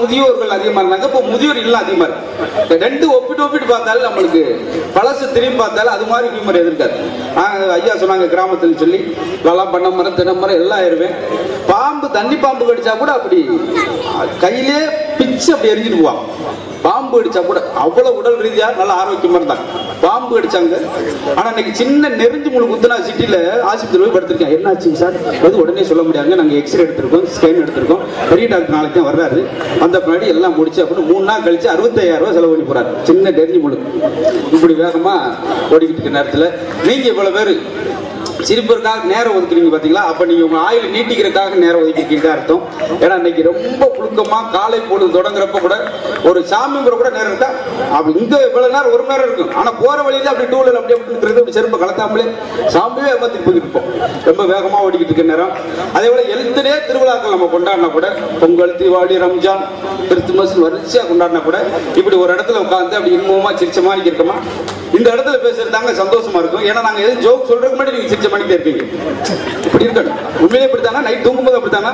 முதியோர்கள் அதிகமா இருந்தாங்க இப்போ முதியோர் இல்லம் அதிகமா இருக்கு ரெண்டு ஒப்பிட்டு ஒப்பிட்டு பார்த்தாலும் நம்மளுக்கு பழசு திரும்பி பார்த்தாலும் அது மாதிரி ஹியூமர் எதிர்க்காது நாங்க ஐயா சொன்னாங்க கிராமத்தில் சொல்லி நல்லா பண்ண மரம் தின மரம் எல்லாம் ஆயிருவேன் பாம்பு தண்ணி பாம்பு கடிச்சா கூட அப்படி கையிலே பிச்சு அப்படி எரிஞ்சிட்டு போவாங்க பாம்பு அடிச்சா கூட அவ்வளவு உடல் ரீதியா நல்ல ஆரோக்கியமா இருந்தாங்க பாம்பு அடிச்சாங்க ஆனா இன்னைக்கு சின்ன நெருஞ்சு முழு குத்துனா சிட்டில ஆஸ்பத்திரி போய் படுத்திருக்கேன் என்னாச்சுங்க சார் அது உடனே சொல்ல முடியாதுங்க நாங்க எக்ஸ்ரே எடுத்திருக்கோம் ஸ்கேன் எடுத்திருக்கோம் பெரிய டாக்டர் நாளைக்கு தான் வர்றாரு அந்த பின்னாடி எல்லாம் முடிச்சு அப்படின்னு மூணு நாள் கழிச்சு அறுபத்தாயிரம் ரூபாய் செலவு பண்ணி போறாரு சின்ன நெருஞ்சு முழு இப்படி வேகமா ஓடிக்கிட்டு இருக்க நேரத்துல நீங்க இவ்வளவு பேரு சிரிப்பதற்காக நேரம் ஒதுக்குறீங்க பாத்தீங்களா அப்ப நீங்க உங்க ஆயுள் நீட்டிக்கிறதுக்காக நேரம் ஒதுக்கிருக்கீங்க அர்த்தம் ஏன்னா இன்னைக்கு ரொம்ப புழுக்கமா காலை பொழுது தொடங்குறப்ப கூட ஒரு சாமி கும்பிட கூட நேரம் இருக்கா அப்ப இங்க இவ்வளவு நேரம் ஒரு நேரம் இருக்கும் ஆனா போற வழியில அப்படி டூ வீலர் அப்படி அப்படி இருக்கிறது அப்படி செருப்பு கலத்தாமலே சாமியே ஏமாத்திட்டு போய்கிட்டு இருப்போம் ரொம்ப வேகமா ஓடிக்கிட்டு இருக்க நேரம் அதே போல எழுத்துனே திருவிழாக்கள் நம்ம கொண்டாடினா கூட பொங்கல் தீபாவளி ரம்ஜான் கிறிஸ்துமஸ் வரிசையா கொண்டாடினா கூட இப்படி ஒரு இடத்துல உட்கார்ந்து அப்படி இன்பமா சிரிச்ச மாதிரி இருக்கமா இந்த இடத்துல பேசுறது தாங்க சந்தோஷமா இருக்கும் ஏன்னா நாங்க எதுவும் ஜோக் சொல்றதுக்கு முன்னாடி நீங்க சிரிச்ச மணிக்கு இருப்பீங்க இப்படி இருக்கணும் உண்மையிலே இப்படித்தானா நைட் தூங்கும்போது அப்படித்தானா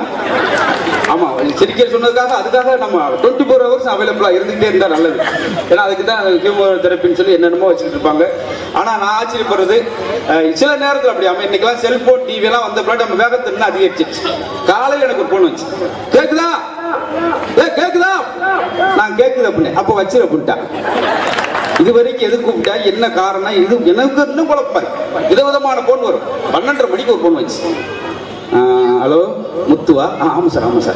ஆமா சிரிக்க சொன்னதுக்காக அதுக்காக நம்ம டுவெண்ட்டி ஃபோர் ஹவர்ஸ் அவைலபிளா இருந்துகிட்டே இருந்தா நல்லது ஏன்னா அதுக்கு தான் ஹியூமர் தெரப்பின்னு சொல்லி என்னென்னமோ வச்சுட்டு இருப்பாங்க ஆனா நான் ஆச்சரியப்படுறது அஹ், சில நேரத்தில் அப்படி ஆமா இன்னைக்கெல்லாம் செல்போன் டிவி எல்லாம் வந்த பிறகு நம்ம வேகத்தை இன்னும் அதிகரிச்சிருச்சு காலையில எனக்கு ஒரு போன் வச்சு கேக்குதா ஏ கேக்குதா நான் கேக்குது அப்படின்னு அப்ப வச்சிரு அப்படின்ட்டான் இது வரைக்கும் எது கூப்பிட்டா என்ன காரணம் இது எனக்கு இன்னும் குழப்பாரு விதவிதமான போன் வரும் பன்னெண்டரை மணிக்கு ஒரு போன் வச்சு ஹலோ முத்துவா ஆ ஆமாம் சார் ஆமாம் சார்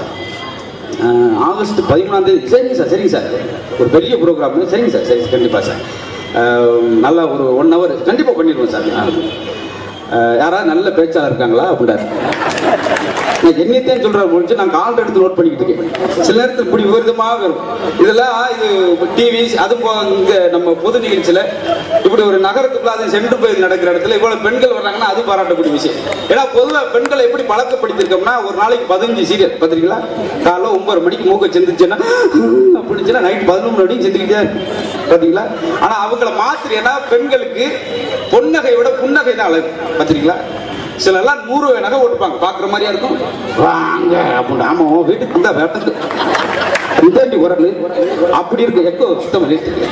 ஆஹ் ஆகஸ்ட் பதிமூணாம் தேதி சரிங்க சார் சரிங்க சார் ஒரு பெரிய ப்ரோக்ராம் சரிங்க சார் சரி கண்டிப்பாக சார் ஆஹ் நல்லா ஒரு ஒன் ஹவர் கண்டிப்பாக பண்ணிடுவோம் சார் ஆஹ் யாராவது நல்ல பேச்சாளர் இருக்காங்களா அப்படின்றாரு நான் என்னத்தையும் சொல்றேன் முடிச்சு நான் கால் எடுத்து நோட் பண்ணிக்கிட்டு இருக்கேன் சில நேரத்தில் இப்படி விபரீதமாக வரும் இதெல்லாம் இது டிவி அது போ இங்க நம்ம பொது நிகழ்ச்சியில இப்படி ஒரு நகரத்துக்குள்ள அது சென்று போய் நடக்கிற இடத்துல இவ்வளவு பெண்கள் வர்றாங்கன்னா அது பாராட்டக்கூடிய விஷயம் ஏன்னா பொதுவா பெண்களை எப்படி பழக்கப்படுத்திருக்கோம்னா ஒரு நாளைக்கு பதினஞ்சு சீரியல் பாத்தீங்களா காலைல ஒன்பது மணிக்கு மூக்க செந்துச்சுன்னா அப்படிச்சுன்னா நைட் பதினொன்று மணிக்கு செஞ்சுக்கிட்டே இருக்கு. பாத்தீங்களா ஆனா அவங்கள மாத்திரேன்னா பெண்களுக்கு பொன்னகை விட புன்னகை தான் அழகு பாத்தீங்களா சில எல்லாம் நூறு நகை ஓட்டுப்பாங்க பாக்குற மாதிரியா இருக்கும் வாங்க அப்படின்னு ஆமா உன் வீட்டுக்கு வந்தா வேட்டது இதாண்டி உரல் அப்படி இருக்கும் எக்கோ சுத்தம்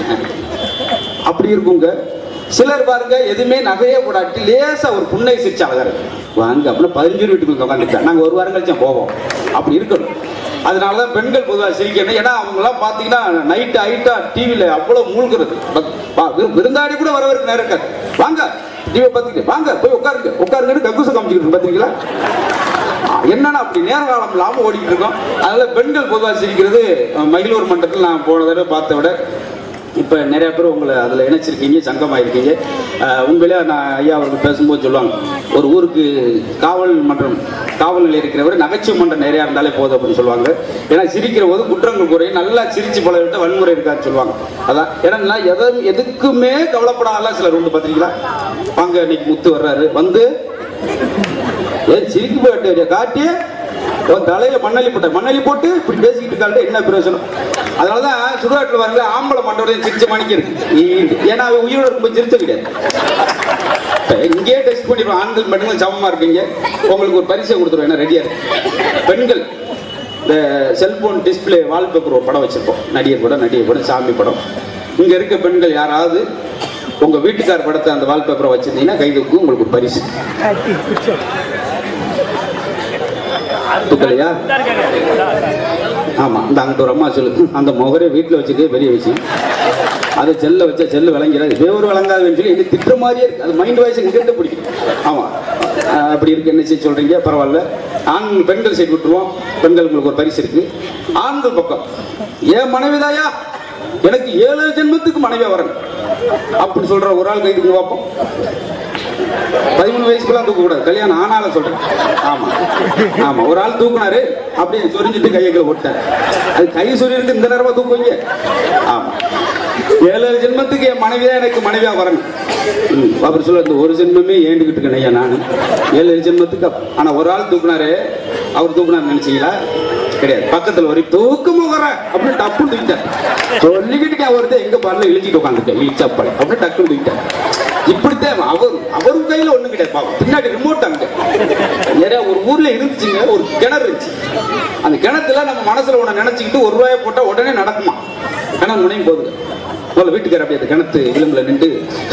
அப்படி இருக்குங்க சிலர் பாருங்க எதுவுமே நகையே போடாட்டி லேசா ஒரு புன்னை சிரிச்சு அழகா இருக்கு வாங்க அப்படின்னா பதினஞ்சு வீட்டுக்குள்ள உட்காந்துட்டேன் நாங்க ஒரு வாரம் கழிச்சா போவோம் அப்படி இருக்கணும் அதனாலதான் பெண்கள் பொதுவாக சிரிக்கணும் ஏன்னா அவங்க எல்லாம் பாத்தீங்கன்னா நைட் ஆயிட்டா டிவில அவ்வளவு மூழ்கிறது பத்- பா- விரு- விருந்தாடி கூட வரவருக்கு நேரம் இருக்காது வாங்க டிவி பார்த்துக்கிட்டு வாங்க போய் உட்காருங்க உட்காருங்கன்னு கக்கூசம் காமிச்சிக்கிட்டு பாத்தீங்களா என்னன்னா அப்படி நேர காலம் இல்லாம ஓடிக்கிட்டு இருக்கோம் அதனால பெண்கள் பொதுவாக சிரிக்கிறது அஹ், மகிழ்வோர் மன்றத்தில் நான் போன தடவை பார்த்த விட இப்ப நிறைய பேர் உங்களை அதுல இணைச்சிருக்கீங்க சங்கமாயிருக்கீங்க அஹ், உண்மையிலே நான் ஐயா அவர்கள் பேசும்போது சொல்லுவாங்க ஒரு ஊருக்கு காவல் மன்றம் காவல் நிலையம் இருக்கிறவர் நகைச்சுவை மன்றம் நிறையா இருந்தாலே போதும் அப்படின்னு சொல்லுவாங்க ஏன்னா சிரிக்கிற போது குற்றங்கள் குறையும் நல்லா சிரிச்சு பழகிட்டு வன்முறை இருக்கான்னு சொல்லுவாங்க அதான் ஏன்னா எதை எதுக்குமே கவலைப்படாத சிலர் உண்டு பாத்தீங்களா வாங்க இன்னைக்கு முத்து வர்றாரு வந்து ஏன் சிரிக்கு போயிட்டு காட்டி உன் தலையில மண்ணலி போட்ட மண்ணலி போட்டு இப்படி பேசிக்கிட்டு இருக்காங்க என்ன பிரயோஜனம் அதனாலதான் சுடுகாட்டில் வரல ஆம்பளை மண்டோட சிரிச்ச மணிக்கு இருக்கு ஈண்டு. ஏன்னா அவன் உயிரோட இருக்கும்போது சிரிச்ச கிடையாது இப்ப இங்கேயே டெஸ்ட் பண்ணிடுவோம் ஆண்கள் பெண்கள் சமமா இருக்கீங்க உங்களுக்கு ஒரு பரிசை கொடுத்துருவோம் என்ன ரெடியா இருக்கு பெண்கள் இந்த செல்போன் டிஸ்பிளே வால்பேப்பர் ஒரு படம் வச்சிருப்போம் நடிகர் படம் நடிகர் படம் சாமி படம் இங்க இருக்க பெண்கள் யாராவது உங்க வீட்டுக்கார் படத்தை அந்த வால்பேப்பரை வச்சிருந்தீங்கன்னா கைதுக்கு உங்களுக்கு ஒரு பரிசு தூக்கலையா ஆமா இந்த அங்கிட்ட ஒரு அம்மா சொல்லு அந்த முகரே வீட்டுல வச்சுக்கே பெரிய விஷயம் அது செல்ல வச்சா செல்லு விளங்கிறாது வேறு விளங்காதுன்னு சொல்லி இது திட்டுற மாதிரியே இருக்கு அது மைண்ட் வாய்ஸ் இங்கிட்ட பிடிக்கும் ஆமா அஹ் அப்படி இருக்கு என்ன செய்ய சொல்றீங்க பரவாயில்ல ஆண் பெண்கள் சைடு விட்டுருவோம் பெண்கள் உங்களுக்கு ஒரு பரிசு இருக்கு ஆண்கள் பக்கம் ஏன் மனைவிதாயா எனக்கு ஏழு ஜென்மத்துக்கு மனைவியா வரணும் அப்படி சொல்ற ஒரு ஆள் கைதுக்கு பார்ப்போம் பதிமூணு வயசுக்குலாம் தூக்க கூடாது கல்யாணம் ஆனால சொல்றேன் ஆமா ஆமா ஒரு ஆள் தூக்குனாரு அப்படியே சொரிஞ்சிட்டு கையை போட்டார் அது கை சொரியிட்டு இந்த நேரமா தூக்குவீங்க ஆமா ஏழு ஏழு ஜென்மத்துக்கு என் மனைவிதான் எனக்கு மனைவியா வரணும் ம், அவர் சொல்ல இந்த ஒரு ஜென்மமே ஏண்டுகிட்டு இருக்கேன் ஐயா நானு ஏழு ஏழு ஜென்மத்துக்கு அப்~ ஆனா ஒரு ஆள் தூக்குனாரு அவர் தூக்குனாரு நினைச்சீங்களா கிடையாது பக்கத்துல ஒரு தூக்கமா வர அப்படின்னு டப்புன்னு தூக்கிட்டார் சொல்லிக்கிட்டு ஒருத்தர் எங்க பாருல இழிச்சிட்டு உட்காந்துட்டேன் இழிச்சப்பல் அப்படின்னு டக்குன்னு தூக்கிட்டார் இப்படித்தான் அவர் அவர் கையில ஒண்ணு கிடையாது பாவம். பின்னாடி ரிமோட் அங்க நிறைய ஒரு ஊர்ல இருந்துச்சுங்க ஒரு கிணறு இருந்துச்சு அந்த கிணத்துல நம்ம மனசுல ஒண்ணு நினைச்சுக்கிட்டு ஒரு ரூபாயை போட்டா உடனே நடக்குமா கிணறு முனையும் போகுது முதல்ல வீட்டுக்கார அப்படியே அந்த கிணத்து விளிம்புல நின்று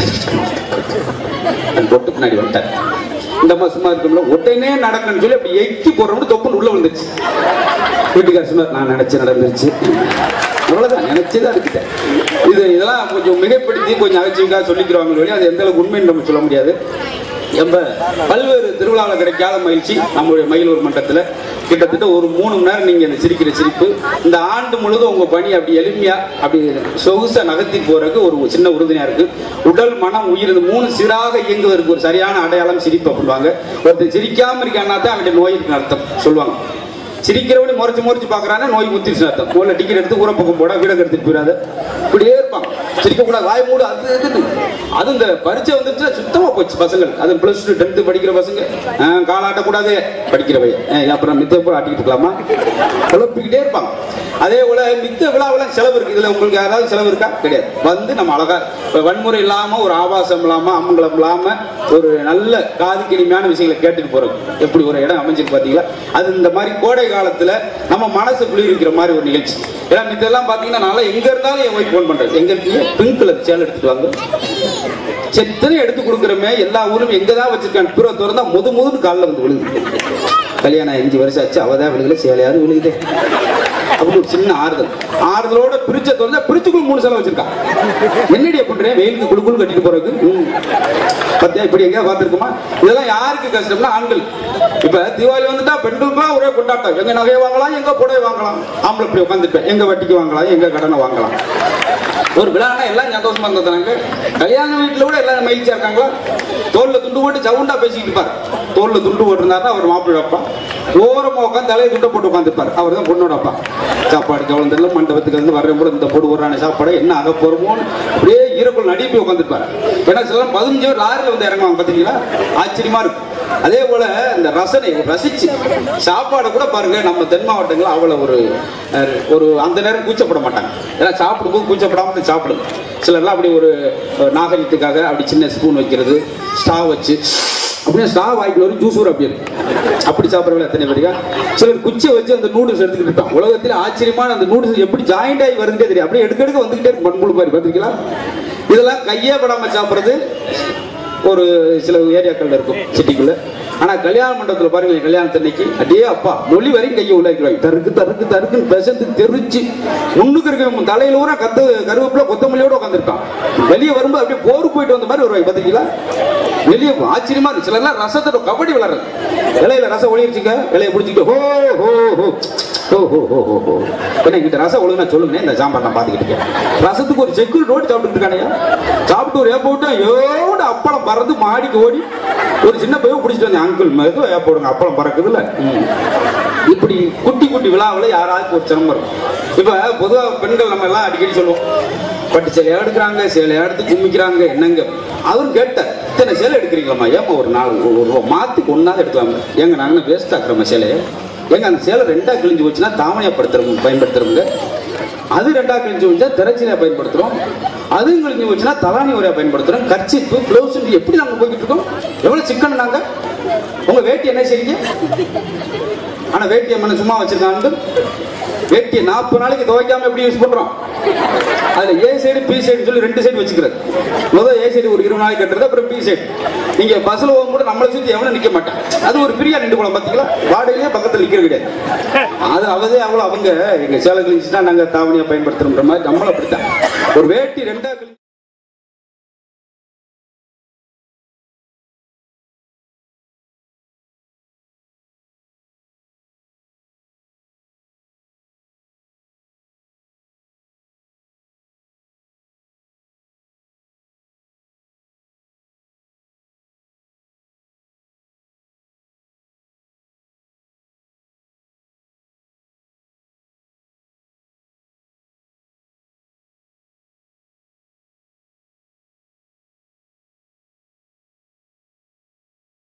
அந்த தொட்டு பின்னாடி வந்துட்டார் இந்த அம்மா சும்மா இருக்கும்ல உடனே நடக்கணும்னு சொல்லி அப்படி எக்கி போடுறோம்னு தொப்புன்னு உள்ள விழுந்துச்சு வீட்டுக்கார சும்மா நான் நினைச்சு நடந்துருச்சு அவ்வளவுதான் நினைச்சுதான் இருக்குது இது இதெல்லாம் கொஞ்சம் மிகைப்படுத்தி கொஞ்சம் நகைச்சுவைக்காக சொல்லிக்கிறவங்க வழி அது எந்த அளவுக்கு உண்மைன்னு நம்ம சொல்ல முடியாது எம்ப பல்வேறு திருவிழாவில் கிடைக்காத மகிழ்ச்சி நம்முடைய மயிலூர் மன்றத்தில் கிட்டத்தட்ட ஒரு மூணு மணி நேரம் நீங்க இந்த சிரிக்கிற சிரிப்பு இந்த ஆண்டு முழுதும் உங்க பணி அப்படி எளிமையா அப்படி சொகுசா நகர்த்தி போறதுக்கு ஒரு சின்ன உறுதுணையா இருக்கு உடல் மனம் உயிர் இந்த மூணு சீராக இயங்குவதற்கு ஒரு சரியான அடையாளம் சிரிப்பு அப்படிவாங்க ஒருத்தர் சிரிக்காம இருக்கான்னா தான் அவனுடைய நோய் இருக்குன்னு அர்த்தம் சொல்லுவாங்க சிரிக்கிறவனே முறைச்சு முறைச்சு பாக்குறானே நோய் முத்திருச்சு அர்த்தம் ஊர்ல டிக்கெட் எடுத்து ஊர பக்கம் போட வீட எடுத்துட்டு போயிடாத இப்படியே இருப்பான் சிரிக்க கூடாது வாய் மூடு அது இதுன்னு அது இந்த பரீட்சை வந்துட்டு சுத்தமா போச்சு பசங்கள் அது பிளஸ் டூ டென்த் படிக்கிற பசங்க ஆ, காலாட்ட கூடாது படிக்கிறவை அப்புறம் மித்த போல ஆட்டிக்கிட்டு இருக்கலாமா குழப்பிக்கிட்டே இருப்பாங்க அதே போல மித்த விழாவெல்லாம் செலவு இருக்கு இதுல உங்களுக்கு யாராவது செலவு இருக்கா கிடையாது வந்து நம்ம அழகா இப்ப வன்முறை இல்லாம ஒரு ஆபாசம் இல்லாம அமங்கலம் இல்லாம ஒரு நல்ல காதுக்கு இனிமையான விஷயங்களை கேட்டுட்டு போறது எப்படி ஒரு இடம் அமைஞ்சிருக்கு பாத்தீங்களா அது இந்த மாதிரி கோடை காலத்துல நம்ம மனசு குளிர்விக்கிற மாதிரி ஒரு நிகழ்ச்சி ஏன்னா மித்தெல்லாம் பாத்தீங்கன்னா நல்லா எங்க இருந்தாலும் என் ஒய்ஃப் ஃபோன் பண்றது எங்க இருக்கீங்க பிங்க் கலர் சேல் எடுத்துட்டு வாங்க செத்தனை எடுத்து கொடுக்குறமே எல்லா ஊரும் எங்க தான் வச்சிருக்காங்க பிற திறந்தா முது முதுன்னு காலில் வந்து விழுகுது கல்யாணம் அஞ்சு வருஷம் ஆச்சு அவதான் விழுகல சேலையாவது விழுகுதே அப்படி ஒரு சின்ன ஆறுதல் ஆறுதலோட பிரிச்ச திறந்தா பிரிச்சுக்குள் மூணு செலவு வச்சிருக்கான் என்னடி பண்றேன் வெயிலுக்கு குழுக்குள் கட்டிட்டு போறதுக்கு ம். பத்தியா இப்படி எங்கேயா பார்த்திருக்குமா இதெல்லாம் யாருக்கு கஷ்டம்னா ஆண்கள் இப்ப தீபாவளி வந்துட்டா பெண்களுக்குலாம் ஒரே கொண்டாட்டம் எங்க நகையை வாங்கலாம் எங்க புடவை வாங்கலாம் ஆம்பளை இப்படி உட்காந்துருப்பேன் எங்க வட்டிக்கு வாங்கலாம் எங்க கடனை வாங்கலாம் ஒரு விழானா எல்லாம் சந்தோஷமா இருந்தாங்க கல்யாண வீட்டுல கூட எல்லாம் மகிழ்ச்சியா இருக்காங்களா தோல்ல துண்டு போட்டு சவுண்டா பேசிக்கிட்டு இருப்பார் தோல்ல துண்டு போட்டிருந்தாருன்னா அவர் மாப்பிள்ளை அப்பா ஓரமா உட்காந்து தலையை துண்டை போட்டு உட்காந்துருப்பார் அவர் தான் பொண்ணோட அப்பா சாப்பாடு கவர்ந்தெல்லாம் மண்டபத்துக்கு வந்து வர்ற கூட இந்த போடு போடுறான சாப்பாடு என்ன ஆக போறோமோன்னு அப்படியே ஈரக்குள் நடி போய் உட்காந்துருப்பார் ஏன்னா சில பதினஞ்சு பேர் லாரில வந்து இறங்குவாங்க பாத்தீங்களா ஆச்சரியமா இருக்கும் அதே போல இந்த ரசனை ரசிச்சு சாப்பாடை கூட பாருங்க நம்ம தென் மாவட்டங்கள் அவ்வளவு ஒரு அஹ், ஒரு அந்த நேரம் கூச்சப்பட மாட்டாங்க ஏன்னா சாப்பிடும்போது கூச்சப்படாம போய் சாப்பிடுங்க சிலர்லாம் அப்படி ஒரு அஹ், நாகரிகத்துக்காக அப்படி சின்ன ஸ்பூன் வைக்கிறது ஸ்டா வச்சு அப்படியே ஸ்டா வாய்க்கு வரும் ஜூஸ் வரும் அப்படி இருக்கும் அப்படி சாப்பிட்றவங்க எத்தனை பேருக்கா சிலர் குச்சியை வச்சு அந்த நூடுல்ஸ் எடுத்துக்கிட்டு இருப்பான் உலகத்தில் ஆச்சரியமான அந்த நூடுல்ஸ் எப்படி ஜாயிண்ட் ஆகி வருதுன்னே தெரியும் அப்படியே எடுக்க எடுக்க வந்துகிட்டே இருக்கும் மண்புழு மாதிரி பார்த்துருக்கீங்களா இதெல்லாம் கையே படாம சாப்பிட்றது ஒரு சில ஏரியாக்கள்ல இருக்கும் சிட்டிக்குள்ள ஆனா கல்யாண மண்டபத்துல பாருங்க கல்யாணத்தன்னைக்கு அடே அப்பா மொழி வரைக்கும் கையை உள்ளாக்கிடுவாங்க தருக்கு தருக்கு தருக்குன்னு பெசந்து தெரிச்சு முன்னுக்கு இருக்க தலையில ஊரா கத்து கருவேப்பில கொத்தமல்லியோட உட்காந்துருக்கான் வெளியே வரும்போது அப்படியே போர் போயிட்டு வந்த மாதிரி வருவாங்க பாத்தீங்களா வெளியே ஆச்சரியமா இருக்கு சிலர்லாம் ரசத்தோட கபடி விளாடுறது இலையில ரசம் ஒளியிருச்சுங்க இலையை பிடிச்சிக்கிட்டு ஹோ ஹோ ஹோ ஹோ ஹோ ஹோ ஹோ ஹோ என்ன எங்கிட்ட ரசம் ஒழுங்கா சொல்லுங்க இந்த சாம்பார் நான் பாத்துக்கிட்டு இருக்கேன் ரசத்துக்கு ஒரு செக்யூரிட்டி ஓடி சாப்பிட்டு இருக்கானே சாப்பிட்டு ஒரு ஏப்ப விட்டு எவ்வளோ அப்பளம் பறந்து மாடிக்கு ஓடி ஒரு சின்ன பையன் பிடிச்சிட்டு வந்தேன் அங்கிள் மெதுவா ஏப்ப விடுங்க அப்பளம் பறக்குதுல்ல ம். இப்படி குட்டி குட்டி விழாவில் யாராவது ஒரு சிரமம் இருக்கும் இப்ப பொதுவா பெண்கள் நம்ம எல்லாம் அடிக்கடி சொல்லுவோம் பட்டு சேலையா எடுக்கிறாங்க சேலையா எடுத்து கும்மிக்கிறாங்க என்னங்க அவரும் கேட்டார் இத்தனை சேலை எடுக்கிறீங்களாம்மா ஏமா ஒரு நாள் ஒரு ரூபா மாத்தி ஒன்னாவது எடுக்கலாமா ஏங்க நாங்க வேஸ்ட் ஆக்குறோமா சேலையை ஏங்க அந்த சேலை ரெண்டா கிழிஞ்சு போச்சுன்னா தாமணியா படுத்துறவங்க பயன்படுத்துறவங்க அது ரெண்டா கிழிஞ்சு வச்சா திரைச்சிலையா பயன்படுத்துறோம் அதுவும் கிழிஞ்சு வச்சுன்னா தலானி உரையா பயன்படுத்துறோம் கர்ச்சிப்பு பிளவுஸ் எப்படி நாங்க போய்கிட்டு இருக்கோம் எவ்வளவு சிக்கன் நாங்க உங்க வேட்டி என்ன செய்றீங்க ஆனா வேட்டியை மன சும்மா வச்சிருக்காங்க வேட்டியை நாற்பது நாளைக்கு துவைக்காம எப்படி யூஸ் பண்றோம் அதுல ஏ சைடு பி சைடு சொல்லி ரெண்டு சைடு வச்சுக்கிறது முதல் ஏ சைடு ஒரு இருபது நாளைக்கு கட்டுறது அப்புறம் பி சைடு நீங்க பஸ்ல போகும்போது நம்மளை சுத்தி எவனும் நிக்க மாட்டான் அது ஒரு பிரியா நின்று போல பாத்தீங்களா வாடகையே பக்கத்துல நிக்கிறது கிடையாது அது அவதே அவ்வளவு அவங்க எங்க சேலை கிழிச்சுட்டா நாங்க தாவணியா பயன்படுத்துறோம்ன்ற மாதிரி நம்மளும் அப்படித்தான் ஒரு வேட்டி ரெண்டா கிழிச்சு